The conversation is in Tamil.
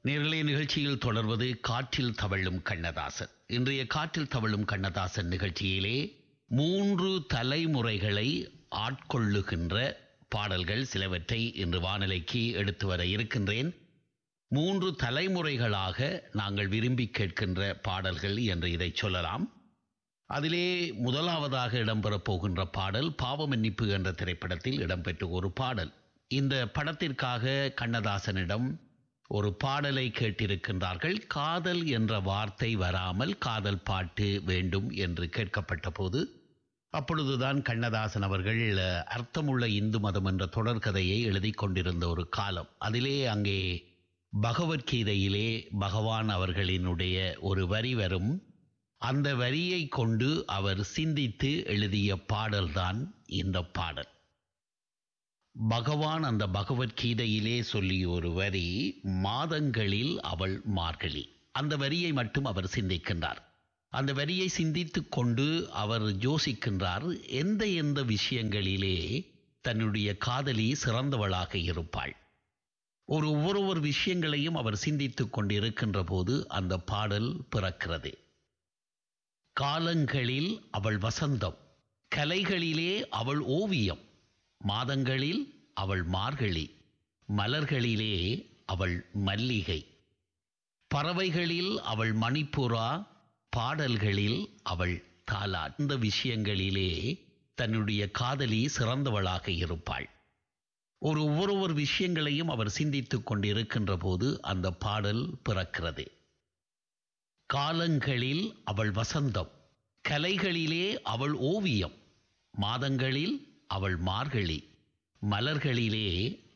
நேரலை நிகழ்ச்சியில் தொடர்வது காற்றில் தவழும் கண்ணதாசன் இன்றைய காற்றில் தவழும் கண்ணதாசன் நிகழ்ச்சியிலே மூன்று தலைமுறைகளை ஆட்கொள்ளுகின்ற பாடல்கள் சிலவற்றை இன்று வானிலைக்கு எடுத்து வர இருக்கின்றேன் மூன்று தலைமுறைகளாக நாங்கள் விரும்பி கேட்கின்ற பாடல்கள் என்று இதை சொல்லலாம் அதிலே முதலாவதாக இடம்பெறப் போகின்ற பாடல் பாவமன்னிப்பு என்ற திரைப்படத்தில் இடம்பெற்ற ஒரு பாடல் இந்த படத்திற்காக கண்ணதாசனிடம் ஒரு பாடலை கேட்டிருக்கின்றார்கள் காதல் என்ற வார்த்தை வராமல் காதல் பாட்டு வேண்டும் என்று கேட்கப்பட்ட போது அப்பொழுதுதான் கண்ணதாசன் அவர்கள் அஹ், அர்த்தமுள்ள இந்து மதம் என்ற தொடர்கதையை எழுதி கொண்டிருந்த ஒரு காலம் அதிலே அங்கே பகவத்கீதையிலே பகவான் அவர்களினுடைய ஒரு வரி வரும் அந்த வரியை கொண்டு அவர் சிந்தித்து எழுதிய பாடல்தான் இந்த பாடல் பகவான் அந்த பகவத்கீதையிலே சொல்லிய ஒரு வரி மாதங்களில் அவள் மார்கழி அந்த வரியை மட்டும் அவர் சிந்திக்கின்றார் அந்த வரியை சிந்தித்துக் கொண்டு அவர் யோசிக்கின்றார் எந்த எந்த விஷயங்களிலே தன்னுடைய காதலி சிறந்தவளாக இருப்பாள் ஒரு ஒவ்வொரு விஷயங்களையும் அவர் சிந்தித்துக் கொண்டிருக்கின்ற போது அந்த பாடல் பிறக்கிறது காலங்களில் அவள் வசந்தம் கலைகளிலே அவள் ஓவியம் மாதங்களில் அவள் மார்கழி மலர்களிலே அவள் மல்லிகை பறவைகளில் அவள் மணிப்புறா பாடல்களில் அவள் தாலா இந்த விஷயங்களிலே தன்னுடைய காதலி சிறந்தவளாக இருப்பாள் ஒரு ஒவ்வொரு விஷயங்களையும் அவர் சிந்தித்துக் கொண்டிருக்கின்ற போது அந்த பாடல் பிறக்கிறது காலங்களில் அவள் வசந்தம் கலைகளிலே அவள் ஓவியம் மாதங்களில் அவள் மார்கழி மலர்களிலே